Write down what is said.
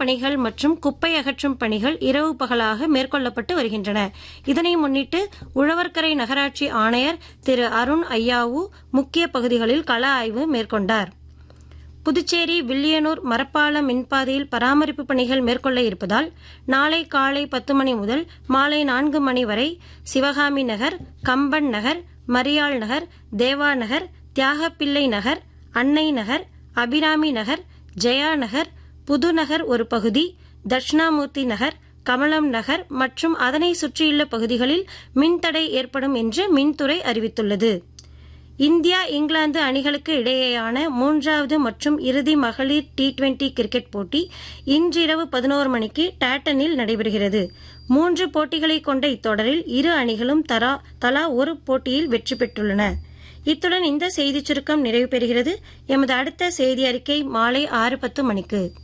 பணிகள் மற்றும் குப்பை அகற்றும் பணிகள் இரவு பகலாக மேற்கொள்ளப்பட்டு வருகின்றன இதனை முன்னிட்டு உழவர்கரை நகராட்சி ஆணையர் திரு அருண் ஐயாவு முக்கிய பகுதிகளில் கள ஆய்வு மேற்கொண்டார் புதுச்சேரி வில்லியனூர் மரப்பாலம் மின்பாதையில் பராமரிப்பு பணிகள் மேற்கொள்ள இருப்பதால் நாளை காலை பத்து மணி முதல் மாலை நான்கு மணி வரை சிவகாமி நகர் கம்பன் நகர் மரியாள் நகர் தேவா நகர் தியாகப்பிள்ளை நகர் அன்னை நகர் அபிராமி நகர் ஜெயா நகர் புதுநகர் ஒரு பகுதி தட்சிணாமூர்த்தி நகர் கமலம் நகர் மற்றும் அதனை சுற்றியுள்ள பகுதிகளில் மின்தடை ஏற்படும் என்று மின்துறை அறிவித்துள்ளது இந்தியா இங்கிலாந்து அணிகளுக்கு இடையேயான மூன்றாவது மற்றும் இறுதி மகளிர் டி டுவெண்டி கிரிக்கெட் போட்டி இன்றிரவு பதினோரு மணிக்கு டாட்டனில் நடைபெறுகிறது மூன்று போட்டிகளை கொண்ட இத்தொடரில் இரு அணிகளும் தரா தலா ஒரு போட்டியில் வெற்றி பெற்றுள்ளன இத்துடன் இந்த செய்திச் சுருக்கம் நிறைவு பெறுகிறது எமது அடுத்த செய்தி அறிக்கை மாலை ஆறு பத்து மணிக்கு